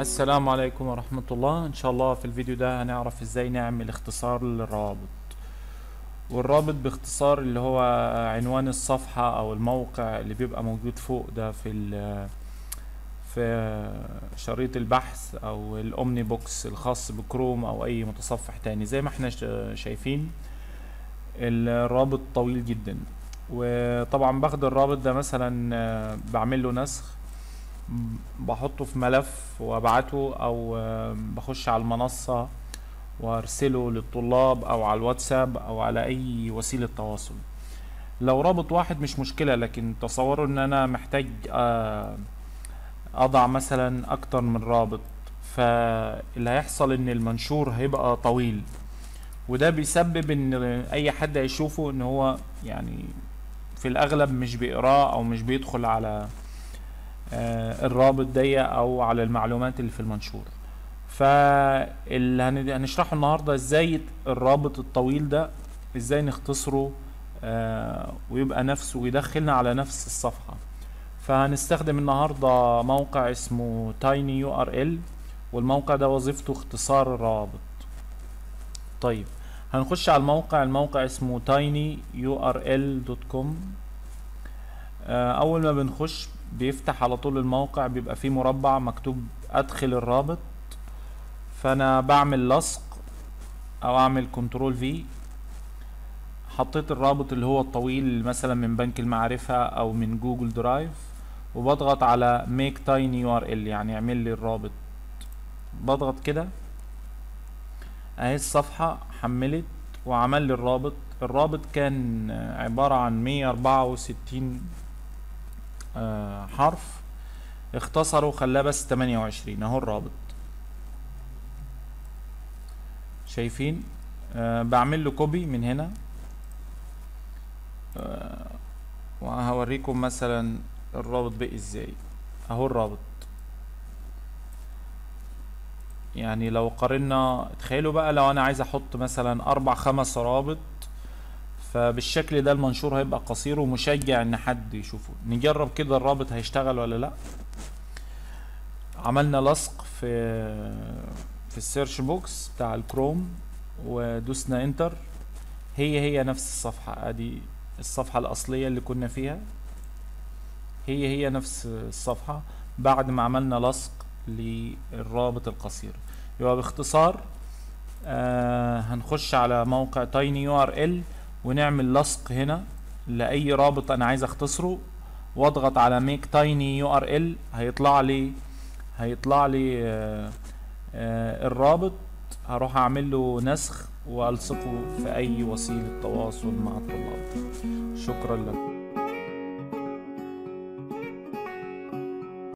السلام عليكم ورحمة الله ان شاء الله في الفيديو ده هنعرف ازاي نعمل اختصار للروابط والرابط باختصار اللي هو عنوان الصفحة او الموقع اللي بيبقى موجود فوق ده في ال في شريط البحث او الاومني بوكس الخاص بكروم او اي متصفح تاني زي ما احنا شايفين الرابط طويل جدا وطبعا باخد الرابط ده مثلا بعمل له نسخ بحطه في ملف وابعته او بخش على المنصة وارسله للطلاب او على الواتساب او على اي وسيلة تواصل لو رابط واحد مش مشكلة لكن تصوروا ان انا محتاج اضع مثلا اكتر من رابط فاللي هيحصل ان المنشور هيبقى طويل وده بيسبب ان اي حد هيشوفه ان هو يعني في الاغلب مش بيقراه او مش بيدخل على الرابط دي او على المعلومات اللي في المنشور فاللي هنشرحه النهاردة ازاي الرابط الطويل ده ازاي نختصره ويبقى نفسه ويدخلنا على نفس الصفحة فهنستخدم النهاردة موقع اسمه تايني يو ار ال والموقع ده وظيفته اختصار الروابط طيب هنخش على الموقع الموقع اسمه tinyurl.com اول ما بنخش بيفتح على طول الموقع بيبقى فيه مربع مكتوب ادخل الرابط فانا بعمل لصق او اعمل كنترول في حطيت الرابط اللي هو الطويل مثلا من بنك المعرفة او من جوجل درايف وبضغط على make tiny url يعني اعمل لي الرابط بضغط كده اهي الصفحة حملت وعمل لي الرابط الرابط كان عبارة عن مية اربعة وستين حرف اختصروا وخلاه بس تمانية وعشرين اهو الرابط شايفين أه بعمل له كوبي من هنا أه وهوريكم مثلا الرابط بقى ازاي اهو الرابط يعني لو قارنا تخيلوا بقى لو انا عايز احط مثلا اربع خمس رابط فبالشكل ده المنشور هيبقى قصير ومشجع ان حد يشوفه نجرب كده الرابط هيشتغل ولا لا عملنا لصق في في السيرش بوكس بتاع الكروم ودوسنا انتر هي هي نفس الصفحة ادي الصفحة الاصلية اللي كنا فيها هي هي نفس الصفحة بعد ما عملنا لصق للرابط القصير يبقى باختصار آه هنخش على موقع تايني يو ار ال ونعمل لصق هنا لاي رابط انا عايز اختصره واضغط على ميك تايني يو ار ال هيطلع لي هيطلع لي آآ آآ الرابط هروح اعمل له نسخ والصقه في اي وسيله تواصل مع الطلاب شكرا لكم